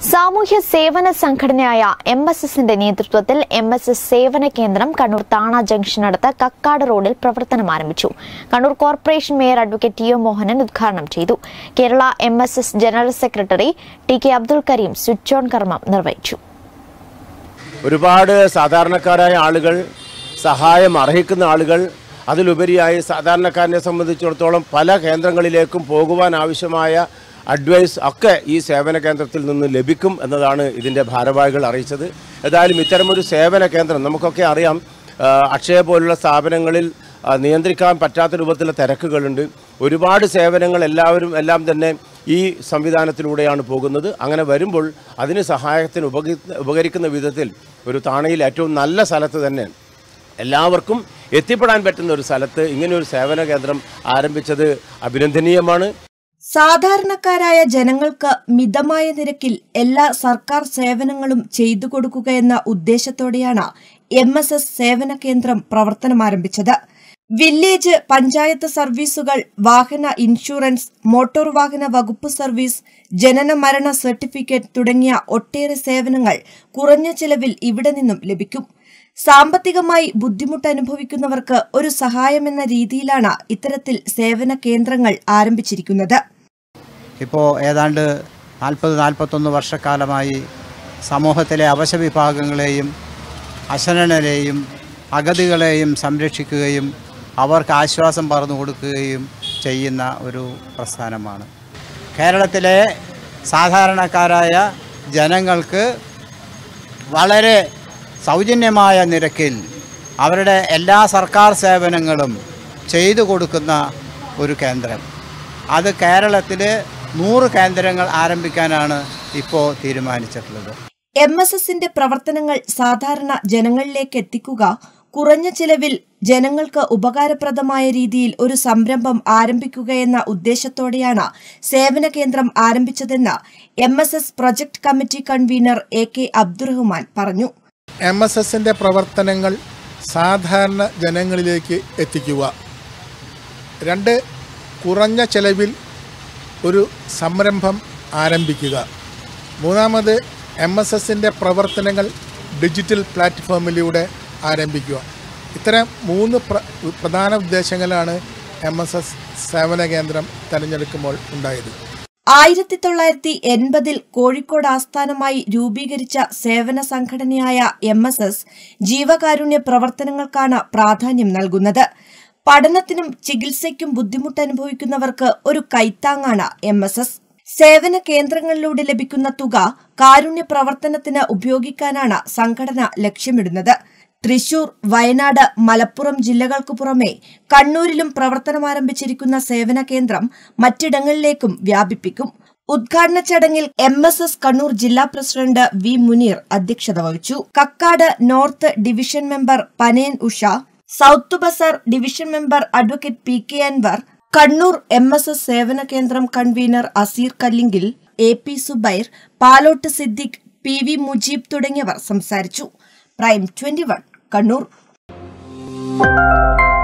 സാമൂഹ്യ സേവന സംഘടനയായ എം എസ് എസിന്റെ നേതൃത്വത്തിൽ എം എസ് എസ് സേവന കേന്ദ്രം കണ്ണൂർ താണ ജംഗ്ഷനടുത്ത് കക്കാട് റോഡിൽ പ്രവർത്തനം ആരംഭിച്ചു Kannur corporation mayor advocate T O Mohanan ഉദ്ഘാടനം ചെയ്തു Kerala M S S general secretary T K Abdul Kareem switch on കർമ്മം നിർവഹിച്ചു ഒരുപാട് സാധാരണക്കാരായ ആളുകൾ സഹായം അർഹിക്കുന്ന ആളുകൾ അതിലുപരിയായി സാധാരണക്കാരനെ സംബന്ധിച്ചിടത്തോളം പല കേന്ദ്രങ്ങളിലേക്കും പോകുവാൻ ആവശ്യമായ അഡ്വൈസ് ഒക്കെ ഈ സേവന കേന്ദ്രത്തിൽ നിന്ന് ലഭിക്കും എന്നതാണ് ഇതിൻ്റെ ഭാരവാഹികൾ അറിയിച്ചത് ഏതായാലും ഇത്തരമൊരു സേവന കേന്ദ്രം നമുക്കൊക്കെ അറിയാം ആ, അക്ഷയ പോലുള്ള സ്ഥാപനങ്ങളിൽ ആ, നിയന്ത്രിക്കാൻ പറ്റാത്ത രൂപത്തിലുള്ള തിരക്കുകളുണ്ട് ഒരുപാട് സേവനങ്ങൾ എല്ലാവരും എല്ലാം തന്നെ ഈ സംവിധാനത്തിലൂടെയാണ് പോകുന്നത് അങ്ങനെ വരുമ്പോൾ അതിന് സഹായത്തിന് ഉപകരി ഉപകരിക്കുന്ന വിധത്തിൽ ഒരു താണയിൽ ഏറ്റവും നല്ല സ്ഥലത്ത് തന്നെ എല്ലാവർക്കും എത്തിപ്പെടാൻ പറ്റുന്ന ഒരു സ്ഥലത്ത് ഇങ്ങനെ ഒരു സേവന കേന്ദ്രം ആരംഭിച്ചത് അഭിനന്ദനീയമാണ് സാധാരണക്കാരായ ജനങ്ങൾക്ക് മിതമായ നിരക്കിൽ എല്ലാ സർക്കാർ സേവനങ്ങളും ചെയ്തു കൊടുക്കുകയെന്ന ഉദ്ദേശത്തോടെയാണ് എം എസ് എസ് സേവന കേന്ദ്രം പ്രവർത്തനമാരംഭിച്ചത് വില്ലേജ് പഞ്ചായത്ത് സർവീസുകൾ വാഹന ഇൻഷുറൻസ് മോട്ടോർ വാഹന വകുപ്പ് സർവീസ് ജനന മരണ സർട്ടിഫിക്കറ്റ് തുടങ്ങിയ ഒട്ടേറെ സേവനങ്ങൾ കുറഞ്ഞ ചിലവിൽ ഇവിടെ നിന്നും ലഭിക്കും സാമ്പത്തികമായി ബുദ്ധിമുട്ട് അനുഭവിക്കുന്നവർക്ക് ഒരു സഹായമെന്ന രീതിയിലാണ് ഇത്തരത്തിൽ സേവന കേന്ദ്രങ്ങൾ ആരംഭിച്ചിരിക്കുന്നത് ഇപ്പോൾ ഏതാണ്ട് നാൽപ്പത് നാൽപ്പത്തൊന്ന് വർഷക്കാലമായി സമൂഹത്തിലെ അവശവിഭാഗങ്ങളെയും അശരണരെയും അഗതികളെയും സംരക്ഷിക്കുകയും അവർക്ക് ആശ്വാസം പകർന്നു കൊടുക്കുകയും ചെയ്യുന്ന ഒരു പ്രസ്ഥാനമാണ് കേരളത്തിലെ സാധാരണക്കാരായ ജനങ്ങൾക്ക് വളരെ സൗജന്യമായ നിരക്കിൽ അവരുടെ എല്ലാ സർക്കാർ സേവനങ്ങളും ചെയ്തു കൊടുക്കുന്ന ഒരു കേന്ദ്രം അത് കേരളത്തിൽ നൂറ് കേന്ദ്രങ്ങൾ ആരംഭിക്കാനാണ് ഇപ്പോൾ തീരുമാനിച്ചിട്ടുള്ളത് എം എസ് എസിന്റെ പ്രവർത്തനങ്ങൾ സാധാരണ ജനങ്ങളിലേക്ക് എത്തിക്കുക കുറഞ്ഞ ചിലവിൽ ജനങ്ങൾക്ക് ഉപകാരപ്രദമായ രീതിയിൽ ഒരു സംരംഭം ആരംഭിക്കുകയെന്ന ഉദ്ദേശത്തോടെയാണ് സേവന കേന്ദ്രം ആരംഭിച്ചതെന്ന് M S S project committee convener A K Abdurahman പറഞ്ഞു എം എസ് എസിൻ്റെ പ്രവർത്തനങ്ങൾ സാധാരണ ജനങ്ങളിലേക്ക് എത്തിക്കുക രണ്ട് കുറഞ്ഞ ചെലവിൽ ഒരു സംരംഭം ആരംഭിക്കുക മൂന്നാമത് എം എസ് എസിൻ്റെ പ്രവർത്തനങ്ങൾ ഡിജിറ്റൽ പ്ലാറ്റ്ഫോമിലൂടെ ആരംഭിക്കുക ഇത്തരം മൂന്ന് പ്ര പ്രധാന ഉദ്ദേശങ്ങളാണ് എം എസ് എസ് സേവന കേന്ദ്രം തിരഞ്ഞെടുക്കുമ്പോൾ ഉണ്ടായത് ആയിരത്തി തൊള്ളായിരത്തി എൺപതിൽ കോഴിക്കോട് ആസ്ഥാനമായി രൂപീകരിച്ച സേവന സംഘടനയായ എം എസ് എസ് ജീവകാരുണ്യ പ്രവർത്തനങ്ങൾക്കാണ് പ്രാധാന്യം നൽകുന്നത് പഠനത്തിനും ചികിത്സയ്ക്കും ബുദ്ധിമുട്ട് അനുഭവിക്കുന്നവർക്ക് ഒരു കൈത്താങ്ങാണ് എം എസ് എസ് സേവന കേന്ദ്രങ്ങളിലൂടെ ലഭിക്കുന്ന തുക കാരുണ്യ പ്രവർത്തനത്തിന് ഉപയോഗിക്കാനാണ് സംഘടന ലക്ഷ്യമിടുന്നത് തൃശൂർ വയനാട് മലപ്പുറം ജില്ലകൾക്ക് പുറമെ കണ്ണൂരിലും പ്രവർത്തനമാരംഭിച്ചിരിക്കുന്ന സേവന കേന്ദ്രം മറ്റിടങ്ങളിലേക്കും വ്യാപിപ്പിക്കും ഉദ്ഘാടന ചടങ്ങിൽ എം എസ് എസ് കണ്ണൂർ ജില്ലാ പ്രസിഡന്റ് വി മുനീർ അധ്യക്ഷത വഹിച്ചു Kakkad north division member Panayan Usha south Bazar division member advocate P K Anwar Kannur M S S സേവന കേന്ദ്രം convener Aseer Kallinkil A P Zubair Palott Siddique P V Mujeeb തുടങ്ങിയവർ സംസാരിച്ചു പ്രൈം ട്വന്റി വൺ കണ്ണൂർ